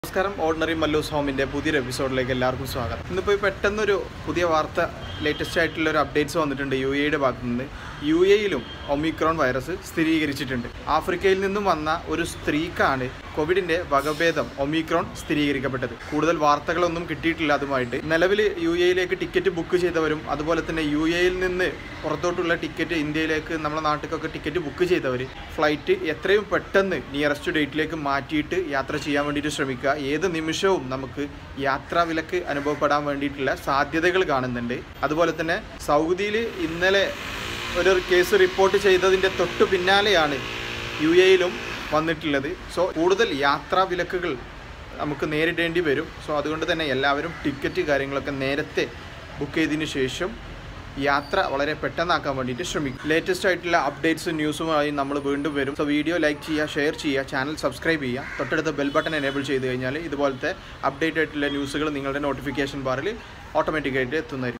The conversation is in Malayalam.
നമസ്കാരം ഓർഡിനറി മല്ലൂസ് ഹോമിൻ്റെ പുതിയൊരു എപ്പിസോഡിലേക്ക് എല്ലാവർക്കും സ്വാഗതം ഇന്നിപ്പോൾ പെട്ടെന്നൊരു പുതിയ വാർത്ത ലേറ്റസ്റ്റ് ആയിട്ടുള്ള ഒരു അപ്ഡേറ്റ്സ് വന്നിട്ടുണ്ട് യു എയുടെ ഭാഗത്തു നിന്ന് യു എയിലും ഒമിക്രോൺ വൈറസ് സ്ഥിരീകരിച്ചിട്ടുണ്ട് ആഫ്രിക്കയിൽ നിന്നും വന്ന ഒരു സ്ത്രീക്കാണ് കോവിഡിന്റെ വകഭേദം ഒമിക്രോൺ സ്ഥിരീകരിക്കപ്പെട്ടത് കൂടുതൽ വാർത്തകളൊന്നും കിട്ടിയിട്ടില്ല അതുമായിട്ട് നിലവിൽ യു എയിലേക്ക് ടിക്കറ്റ് ബുക്ക് ചെയ്തവരും അതുപോലെ തന്നെ യു എയിൽ നിന്ന് പുറത്തോട്ടുള്ള ടിക്കറ്റ് ഇന്ത്യയിലേക്ക് നമ്മുടെ നാട്ടിലേക്കൊക്കെ ടിക്കറ്റ് ബുക്ക് ചെയ്തവർ ഫ്ലൈറ്റ് എത്രയും പെട്ടെന്ന് നിയറസ്റ്റ് ഡേറ്റിലേക്ക് മാറ്റിയിട്ട് യാത്ര ചെയ്യാൻ വേണ്ടിയിട്ട് ശ്രമിക്കുക ഏത് നിമിഷവും നമുക്ക് യാത്രാ വിലക്ക് അനുഭവപ്പെടാൻ വേണ്ടിയിട്ടുള്ള സാധ്യതകൾ കാണുന്നുണ്ട് അതുപോലെ തന്നെ സൗദിയിൽ ഇന്നലെ ഒരു കേസ് റിപ്പോർട്ട് ചെയ്തതിൻ്റെ തൊട്ടു പിന്നാലെയാണ് യു എയിലും വന്നിട്ടുള്ളത് സോ കൂടുതൽ യാത്രാ വിലക്കുകൾ നമുക്ക് നേരിടേണ്ടി വരും സോ അതുകൊണ്ട് തന്നെ എല്ലാവരും ടിക്കറ്റ് കാര്യങ്ങളൊക്കെ നേരത്തെ ബുക്ക് ചെയ്തതിന് ശേഷം യാത്ര വളരെ പെട്ടെന്നാക്കാൻ വേണ്ടിയിട്ട് ശ്രമിക്കും ലേറ്റസ്റ്റ് ആയിട്ടുള്ള അപ്ഡേറ്റ്സ് ന്യൂസുമായി നമ്മൾ വീണ്ടും വരും സോ വീഡിയോ ലൈക്ക് ചെയ്യുക ഷെയർ ചെയ്യുക ചാനൽ സബ്സ്ക്രൈബ് ചെയ്യുക തൊട്ടടുത്ത ബെൽ ബട്ടൺ എനേബിൾ ചെയ്ത് കഴിഞ്ഞാൽ ഇതുപോലത്തെ അപ്ഡേറ്റ് ആയിട്ടുള്ള ന്യൂസുകൾ നിങ്ങളുടെ നോട്ടിഫിക്കേഷൻ ബാറിൽ ഓട്ടോമാറ്റിക്കായിട്ട് എത്തുന്നതായിരിക്കും